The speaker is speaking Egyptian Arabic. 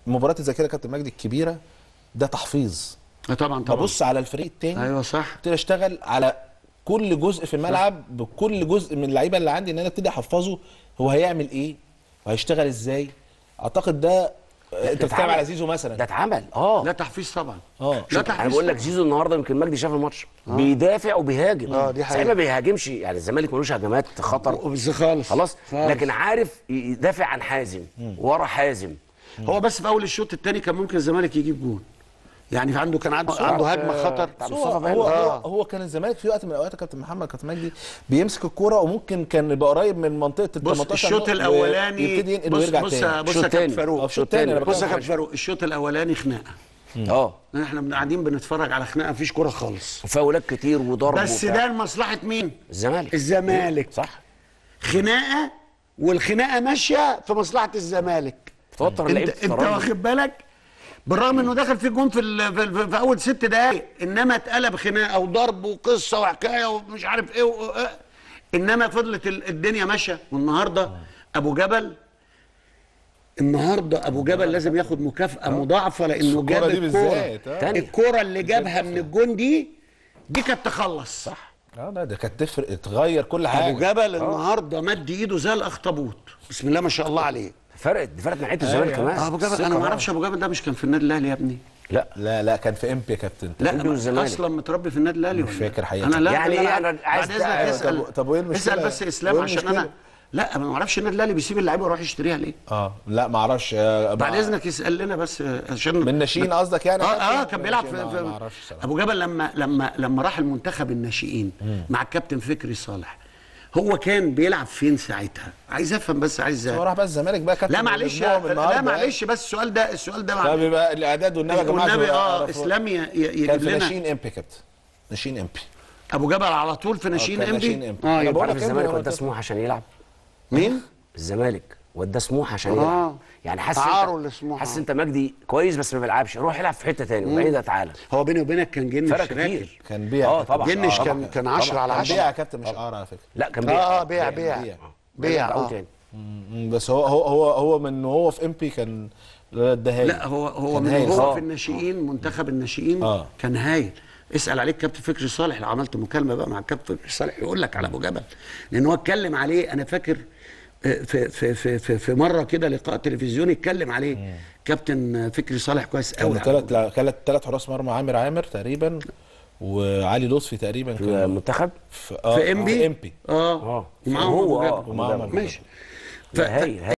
مباراه الذاكره يا كابتن مجدي الكبيره ده تحفيظ آه طبعا طبعا ببص على الفريق التاني ايوه صح ابتدي اشتغل على كل جزء في الملعب بكل جزء من اللعيبه اللي عندي ان انا ابتدي احفظه هو هيعمل ايه وهيشتغل ازاي اعتقد ده انت بتتكلم على زيزو مثلا ده اتعمل اه لا تحفيز طبعا اه لا انا تحفيز بقول لك طبعاً. زيزو النهارده يمكن مجدي شاف الماتش بيدافع وبيهاجم آه، دي حقيقة. صحيح ما بيهاجمش يعني الزمالك ملوش هجمات خطر بس خالص خلاص خالص. لكن عارف يدافع عن حازم ورا حازم هو بس في اول الشوط الثاني كان ممكن الزمالك يجيب جول يعني عنده كان عنده عنده هجمه خطر بتاع بس هو مصطفى هو, بهلول. هو, هو كان الزمالك في وقت من الاوقات يا كابتن محمد كابتن مجدي بيمسك الكوره وممكن كان يبقى قريب من منطقه ال بص 18 الشوط نقطة الاولاني ويبتدي ينقل بص ويرجع بص تاني بص الشوط يا كابتن التاني. فاروق الشوط التاني أنا بص يا بتكلم كابتن فاروق الشوط الاولاني خناقه اه احنا قاعدين بنتفرج على خناقه مفيش كوره خالص وفاولات كتير وضرب بس وبتاع. ده لمصلحه مين؟ الزمالك الزمالك صح خناقه والخناقه ماشيه في مصلحه الزمالك توتر اللعيب انت انت واخد بالك بالرغم انه دخل في جون في, ال- في, ال- في اول ست دقائق انما اتقلب خناقه وضرب وقصه وحكايه ومش عارف ايه و... اه. انما فضلت ال- الدنيا ماشيه والنهارده ابو جبل النهارده ابو جبل لازم ياخد مكافاه مضاعفه لانه الكرة جاب دي الكوره بالذات، اه. تانية. الكوره اللي جابها من الجون دي دي كانت تخلص صح اه لا ده كانت تفرق تغير كل حاجه ابو جبل النهارده مد ايده زي الاخطبوط بسم الله ما شاء الله عليه فرقت دي فرقت ناحيه الزمالك أيوة. كمان اه ابو جبل انا ما اعرفش ابو جبل ده مش كان في النادي الاهلي يا ابني لا لا لا كان في امبي يا كابتن لا الأهلي والزمالك. اصلا متربي في النادي الاهلي مش ولا فاكر إيه؟ حقيقة. انا لا يعني لا إيه؟ لا أنا عايز بعد اذنك أيوة، اسال طب- طب وإيه المشكلة؟ اسال بس اسلام وإيه عشان المشكلة؟ انا لا انا ما اعرفش النادي الاهلي بيسيب اللعيبه ويروح يشتريها ليه اه لا ما اعرفش آه، بعد مع- اذنك اسال لنا بس آه، عشان من ناشئين قصدك يعني اه يا كابتن؟ اه كان بيلعب في, ناشئين، في ما ما اعرفش الصراحة. ابو جبل لما لما لما راح المنتخب الناشئين مع الكابتن فكري صالح هو كان بيلعب فين ساعتها عايز افهم بس عايز هو راح بقى الزمالك بقى كابتن لا معلش والأسبوع من لا النهاردة يعني. معلش بس السؤال ده السؤال ده طب معلش. يبقى الاعداد والنبي يا جماعه والنبي عشان اه يعرفوا. اسلام ي- ي- كان يجيب في لنا ناشئين امبي كابتن ناشئين امبي ابو جبل على طول في ناشئين كان ناشئين امبي إمبي. اه أنا يبقى بقول عارف لك الزمالك إمبي وداه هو سموحه عشان يلعب مين الزمالك وداه سموحه عشان آه. يلعب يعني حاسس تعاروا انت لسموحة. حاسس انت مجدي كويس بس ما بيلعبش روح يلعب في حته تاني وبعيد تعالى هو بيني وبينك كان جنش فرق راكب. كتير كان بيع اه كابتن. طبعا جنش آه، كان طبعاً. كان 10 على كان 10 بيع يا كابتن مش قار على فكره لا كان بيع اه اه بيع بيع بيع. بيع أو اه تاني مم، بس هو هو هو هو من هو في امبي كان ده هايل لا هو هو كان من هايل. هو آه. في الناشئين منتخب الناشئين آه. كان هايل اسال عليك كابتن فكري صالح لو عملت مكالمه بقى مع الكابتن فكري صالح يقول لك على ابو جبل لان هو اتكلم عليه انا فاكر آه، في في في في, في مره كده لقاء تلفزيوني اتكلم عليه كابتن فكري صالح كويس قوي كانوا ثلاث ثلاث ثلاث حراس مرمى عامر عامر تقريبا وعلي لطفي تقريبا في كان المنتخب في, آه في امبي في امبي اه اه ومعاهم هو أبو اه جبل. ومعاهم أبو ماشي لا، هايل هايل